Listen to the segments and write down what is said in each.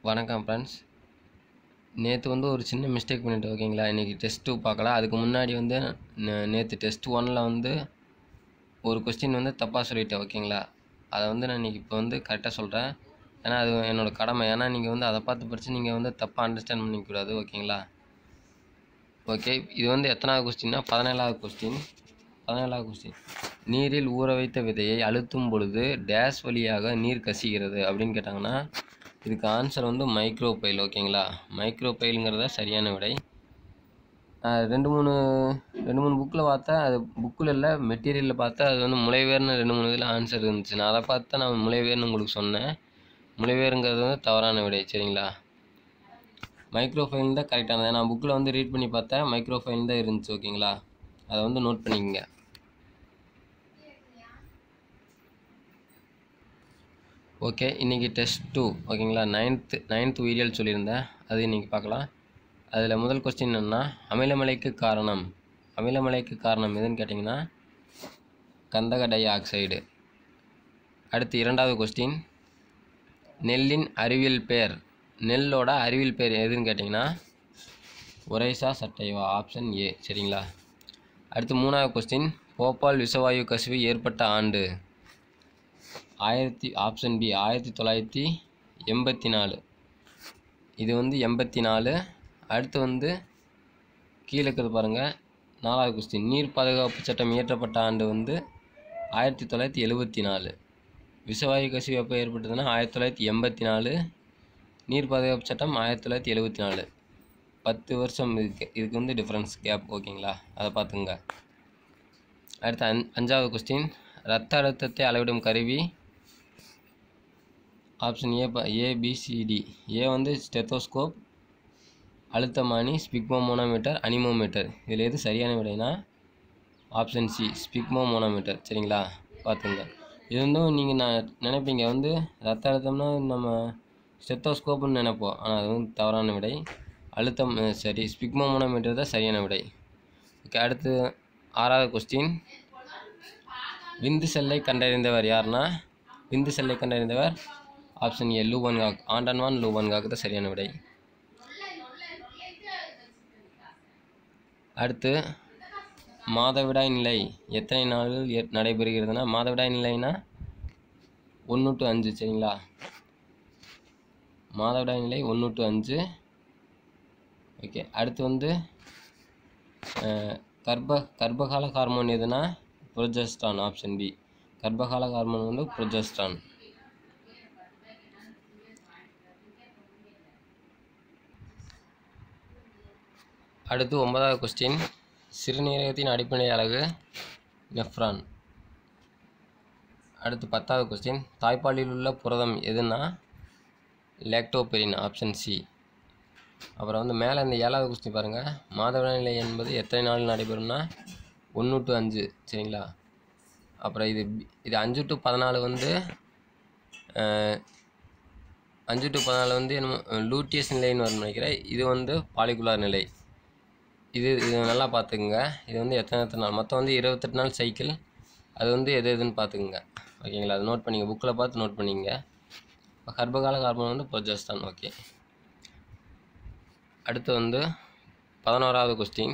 வணக்கம் ஃப்ரெண்ட்ஸ் நேற்று வந்து ஒரு சின்ன மிஸ்டேக் பண்ணிட்டேன் ஓகேங்களா இன்றைக்கி டெஸ்ட் டூ பார்க்கலாம் அதுக்கு முன்னாடி வந்து நேற்று டெஸ்ட் ஒனில் வந்து ஒரு கொஸ்டின் வந்து தப்பாக சொல்லிட்டேன் ஓகேங்களா அதை வந்து நான் இன்றைக்கி இப்போ வந்து கரெக்டாக சொல்கிறேன் ஏன்னா அது என்னோடய கடமை ஏன்னா நீங்கள் வந்து அதை பார்த்து படித்து நீங்கள் வந்து தப்பாக அண்டர்ஸ்டாண்ட் பண்ணிக்கூடாது ஓகேங்களா ஓகே இது வந்து எத்தனாவது கொஸ்டின்னா பதினேழாவது கொஸ்டின் பதினேழாவது கொஸ்டின் நீரில் ஊற வைத்த விதையை அழுத்தும் பொழுது டேஷ் வழியாக நீர் கசிகிறது அப்படின்னு கேட்டாங்கன்னா இதுக்கு ஆன்சர் வந்து மைக்ரோ பைல் ஓகேங்களா மைக்ரோ பைலுங்கிறத சரியான விடை நான் ரெண்டு மூணு ரெண்டு மூணு புக்கில் பார்த்தா அது புக்கில் இல்லை மெட்டீரியலில் பார்த்தா அது வந்து முளைவேர்னு ரெண்டு மூணு இதில் ஆன்சர் இருந்துச்சு நான் அதை பார்த்து தான் நான் முளைவேர்னு உங்களுக்கு சொன்னேன் முளைவேருங்கிறது வந்து தவறான விடை சரிங்களா மைக்ரோ ஃபைல் தான் கரெக்டானது நான் புக்கில் வந்து ரீட் பண்ணி பார்த்தேன் மைக்ரோ ஃபைல் தான் இருந்துச்சு ஓகேங்களா அதை வந்து நோட் பண்ணிக்கங்க ஓகே இன்றைக்கி டெஸ்ட் டூ ஓகேங்களா நைன்த்து நைன்த் உயிரியல் சொல்லியிருந்தேன் அது இன்றைக்கி பார்க்கலாம் அதில் முதல் கொஸ்டின் என்னென்னா அமிலமலைக்கு காரணம் அமிலமலைக்கு காரணம் எதுன்னு கேட்டிங்கன்னா கந்தக டை ஆக்சைடு அடுத்து இரண்டாவது கொஸ்டின் நெல்லின் அறிவியல் பேர் நெல்லோட அறிவியல் பேர் எதுன்னு கேட்டிங்கன்னா ஒரேசா சட்டைவா ஆப்ஷன் ஏ சரிங்களா அடுத்து மூணாவது கொஸ்டின் போபால் விஷவாயு கசிவு ஏற்பட்ட ஆண்டு ஆயிரத்தி ஆப்ஷன் பி ஆயிரத்தி தொள்ளாயிரத்தி எண்பத்தி நாலு இது வந்து எண்பத்தி நாலு அடுத்து வந்து கீழே இருக்கிறது பாருங்கள் நாலாவது கொஸ்டின் நீர் பாதுகாப்பு சட்டம் இயற்றப்பட்ட ஆண்டு வந்து ஆயிரத்தி தொள்ளாயிரத்தி எழுபத்தி நாலு விஷவாயு கசிவு எப்போ ஏற்பட்டதுன்னா ஆயிரத்தி தொள்ளாயிரத்தி எண்பத்தி நாலு நீர் பாதுகாப்பு சட்டம் ஆயிரத்தி தொள்ளாயிரத்தி எழுபத்தி நாலு பத்து வருஷம் இதுக்கு இதுக்கு வந்து டிஃப்ரென்ஸ் கேப் ஓகேங்களா அதை பார்த்துங்க அடுத்து அஞ் அஞ்சாவது கொஸ்டின் ரத்த அழுத்தத்தை அளவிடும் கருவி ஆப்ஷன் ஏ ஏபிசிடி ஏ வந்து ஸ்டெத்தோஸ்கோப் அழுத்தமானி ஸ்பிக்மோமோனோமீட்டர் அனிமோமீட்டர் இதில் எது சரியான விடைனா ஆப்ஷன் சி ஸ்பிக்மோமோனோமீட்டர் சரிங்களா பார்த்துங்க இது வந்தும் நீங்கள் நான் நினைப்பீங்க வந்து ரத்த அழுத்தம்னா நம்ம ஸ்டெத்தோஸ்கோப்புன்னு நினைப்போம் ஆனால் அது வந்து தவறான விடை அழுத்தம் சரி ஸ்பிக்மோமோனோமீட்டர் தான் சரியான விடை ஓகே அடுத்து ஆறாவது கொஸ்டின் விந்து செல்லை கண்டறிந்தவர் யாருன்னா விந்து செல்லை கண்டறிந்தவர் ஆப்ஷன் ஏ லூபன்காக் ஆண்டன்வான் லூபன்காக் தான் சரியான விடை அடுத்து மாதவிடாய் நிலை எத்தனை நாள்கள் ஏற் நடைபெறுகிறதுனா மாதவிடாய் நிலைனா ஒன்று டு அஞ்சு சரிங்களா மாதவிடாய் நிலை ஒன்று டு அஞ்சு ஓகே அடுத்து வந்து கர்ப்ப கர்ப்பகால ஹார்மோன் எதுனா ப்ரொஜெஸ்ட்ரான் ஆப்ஷன் பி கர்ப்பகால ஹார்மோன் வந்து ப்ரொஜெஸ்ட்ரான் அடுத்து ஒன்பதாவது கொஸ்டின் சிறுநீரகத்தின் அடிப்படை அலகு நெஃப்ரான் அடுத்து பத்தாவது கொஸ்டின் தாய்ப்பாலில் உள்ள புரதம் எதுனா லேக்டோபெரின் ஆப்ஷன் சி அப்புறம் வந்து மேலே இந்த ஏழாவது கொஸ்டின் பாருங்கள் மாதவிடாய் நிலை என்பது எத்தனை நாள் நடைபெறும்னா ஒன்று டு அஞ்சு சரிங்களா அப்புறம் இது இது அஞ்சு டு பதினாலு வந்து அஞ்சு டு பதினாலு வந்து என்னமோ லூட்டியஸ் நிலைன்னு வரும் நினைக்கிறேன் இது வந்து பாலிகுலார் நிலை இது இது நல்லா பார்த்துக்குங்க இது வந்து எத்தனை எத்தனை நாள் மொத்தம் வந்து இருபத்தெட்டு நாள் சைக்கிள் அது வந்து எது எதுன்னு பார்த்துக்குங்க ஓகேங்களா அது நோட் பண்ணிங்க புக்கில் பார்த்து நோட் பண்ணிங்க இப்போ கர்ப்பகால ஹார்மோன் வந்து ப்ரொஜெஸ்டான் ஓகே அடுத்து வந்து பதினோராவது கொஸ்டின்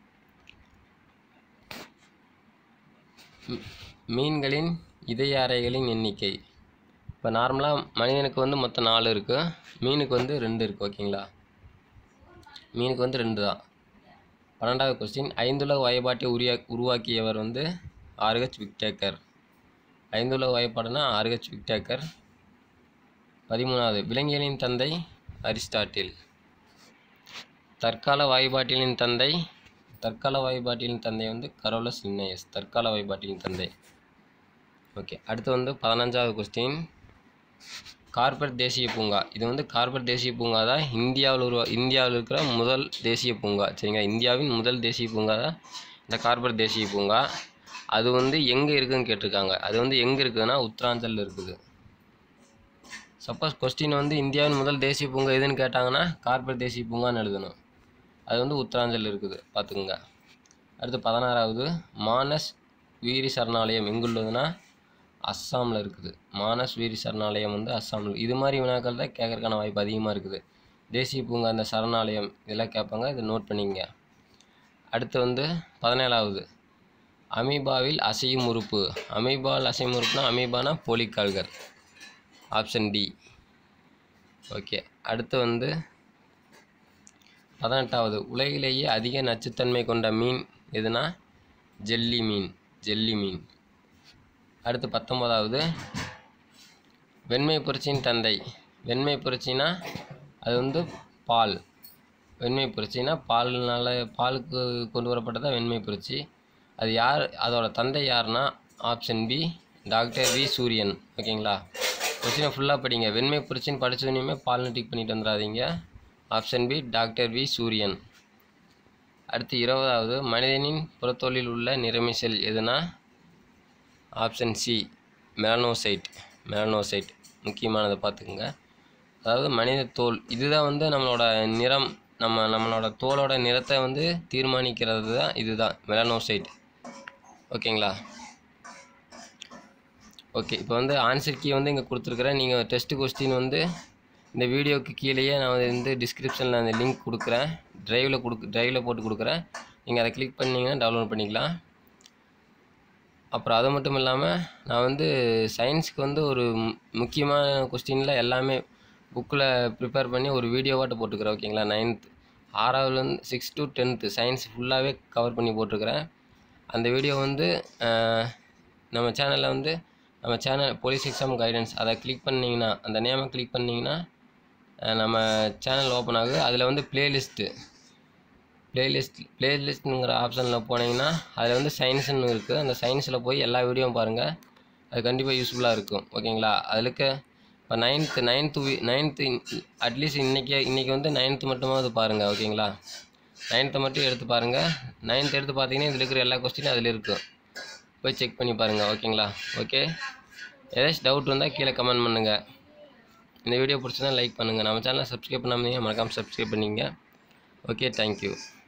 மீன்களின் இதய அறைகளின் எண்ணிக்கை இப்போ நார்மலாக மனிதனுக்கு வந்து மொத்தம் நாலு இருக்குது மீனுக்கு வந்து ரெண்டு இருக்குது ஓகேங்களா மீனுக்கு வந்து ரெண்டு தான் பன்னெண்டாவது கொஸ்டின் ஐந்துலக வயப்பாட்டை உரியா உருவாக்கியவர் வந்து ஆர்ஹெச் விக்டேக்கர் ஐந்துலக வயப்பாடுனா ஆர்ஹெச் விக்டேக்கர் பதிமூணாவது விலங்கியலின் தந்தை அரிஸ்டாட்டில் தற்கால வாய்பாட்டிலின் தந்தை தற்கால வாய்பாட்டிலின் தந்தை வந்து கரோலஸ் லின்னேயஸ் தற்கால வாய்பாட்டிலின் தந்தை ஓகே அடுத்து வந்து பதினஞ்சாவது கொஸ்டின் கார்பெட் தேசிய பூங்கா இது வந்து கார்பெட் தேசிய பூங்கா தான் இந்தியாவில் உருவா இந்தியாவில் இருக்கிற முதல் தேசிய பூங்கா சரிங்களா இந்தியாவின் முதல் தேசிய பூங்கா தான் இந்த கார்பெட் தேசிய பூங்கா அது வந்து எங்கே இருக்குதுன்னு கேட்டிருக்காங்க அது வந்து எங்கே இருக்குதுன்னா உத்தராஞ்சலில் இருக்குது சப்போஸ் கொஸ்டின் வந்து இந்தியாவின் முதல் தேசிய பூங்கா எதுன்னு கேட்டாங்கன்னா கார்பெட் தேசிய பூங்கான்னு எழுதணும் அது வந்து உத்தராஞ்சல் இருக்குது பார்த்துக்குங்க அடுத்து பதினாறாவது மானஸ் உயிரி சரணாலயம் எங்குள்ளதுன்னா அஸ்ஸாமில் இருக்குது மானஸ் வீரி சரணாலயம் வந்து அஸ்ஸாமில் இது மாதிரி வினாக்கள் தான் கேட்கறதுக்கான வாய்ப்பு அதிகமாக இருக்குது தேசிய பூங்கா அந்த சரணாலயம் இதெல்லாம் கேட்பாங்க இதை நோட் பண்ணிக்கங்க அடுத்து வந்து பதினேழாவது அமீபாவில் அசையும் உறுப்பு அமீபாவில் அசையும் உறுப்புனா அமீபானா போலிக்கால்கள் ஆப்ஷன் டி ஓகே அடுத்து வந்து பதினெட்டாவது உலகிலேயே அதிக நச்சுத்தன்மை கொண்ட மீன் எதுனா ஜெல்லி மீன் ஜெல்லி மீன் அடுத்து பத்தொம்போதாவது வெண்மை புரட்சியின் தந்தை வெண்மை புரட்சினா அது வந்து பால் வெண்மை புரட்சினா பால்னால பாலுக்கு கொண்டு வரப்பட்டதா வெண்மை புரட்சி அது யார் அதோட தந்தை யாருன்னா ஆப்ஷன் பி டாக்டர் வி சூரியன் ஓகேங்களா கொஸ்டினை ஃபுல்லாக படிங்க வெண்மை புரட்சின்னு படிச்சதுனையுமே பால்னு டிக் பண்ணிட்டு வந்துடாதீங்க ஆப்ஷன் பி டாக்டர் வி சூரியன் அடுத்து இருபதாவது மனிதனின் புறத்தோலில் உள்ள நிறமி செல் எதுனா ஆப்ஷன் சி மெலனோசைட் மெலனோசைட் முக்கியமானதை பார்த்துக்குங்க அதாவது மனித தோல் இதுதான் வந்து நம்மளோட நிறம் நம்ம நம்மளோட தோலோட நிறத்தை வந்து தீர்மானிக்கிறது தான் இதுதான் மெலனோசைட் ஓகேங்களா ஓகே இப்போ வந்து ஆன்சர் கீ வந்து இங்கே கொடுத்துருக்குறேன் நீங்கள் டெஸ்ட் கொஸ்டின் வந்து இந்த வீடியோக்கு கீழேயே நான் வந்து டிஸ்கிரிப்ஷனில் அந்த லிங்க் கொடுக்குறேன் ட்ரைவில் கொடுக்கு ட்ரைவில் போட்டு கொடுக்குறேன் நீங்கள் அதை கிளிக் பண்ணிங்கன்னா டவுன்லோட் பண்ணிக்கலாம் அப்புறம் அது மட்டும் இல்லாமல் நான் வந்து சயின்ஸுக்கு வந்து ஒரு மு- முக்கியமான கொஸ்டினில் எல்லாமே புக்கில் ப்ரிப்பேர் பண்ணி ஒரு வீடியோவாட்ட போட்டுக்கிறேன் ஓகேங்களா நைன்த் ஆறாவதுலேருந்து சிக்ஸ் டு டென்த்து சயின்ஸ் ஃபுல்லாகவே கவர் பண்ணி போட்டிருக்கிறேன் அந்த வீடியோ வந்து அஹ், நம்ம சேனலில் வந்து நம்ம சேனல் போலீஸ் எக்ஸாம் கைடன்ஸ் அதை கிளிக் பண்ணிங்கன்னா அந்த நேமை கிளிக் பண்ணிங்கன்னா அஹ், நம்ம சேனல் ஓப்பன் ஆகுது அதில் வந்து பிளேலிஸ்ட்டு பிளேலிஸ்ட் பிளேலிஸ்ட்டுங்கிற ஆப்ஷனில் போனீங்கன்னா அதில் வந்து சயின்ஸ்னு இருக்குது அந்த சயின்ஸில் போய் எல்லா வீடியோவும் பாருங்கள் அது கண்டிப்பாக யூஸ்ஃபுல்லாக இருக்கும் ஓகேங்களா அதுக்கு இப்போ நைன்த்து நைன்த்து நைன்த்து அட்லீஸ்ட் இன்றைக்கி இன்றைக்கி வந்து நைன்த்து மட்டுமாவது பாருங்கள் ஓகேங்களா நைன்த்தை மட்டும் எடுத்து பாருங்கள் நைன்த் எடுத்து பார்த்தீங்கன்னா இதில் இருக்கிற எல்லா கொஸ்டினும் அதில் இருக்கும் போய் செக் பண்ணி பாருங்கள் ஓகேங்களா ஓகே ஏதாச்சும் டவுட் வந்தால் கீழே கமெண்ட் பண்ணுங்கள் இந்த வீடியோ பிடிச்சதா லைக் பண்ணுங்கள் நம்ம சேனலை சப்ஸ்கிரைப் பண்ணாமல் மறக்காமல் சப்ஸ்கிரைப் பண்ணிங்க ஓகே தேங்க்யூ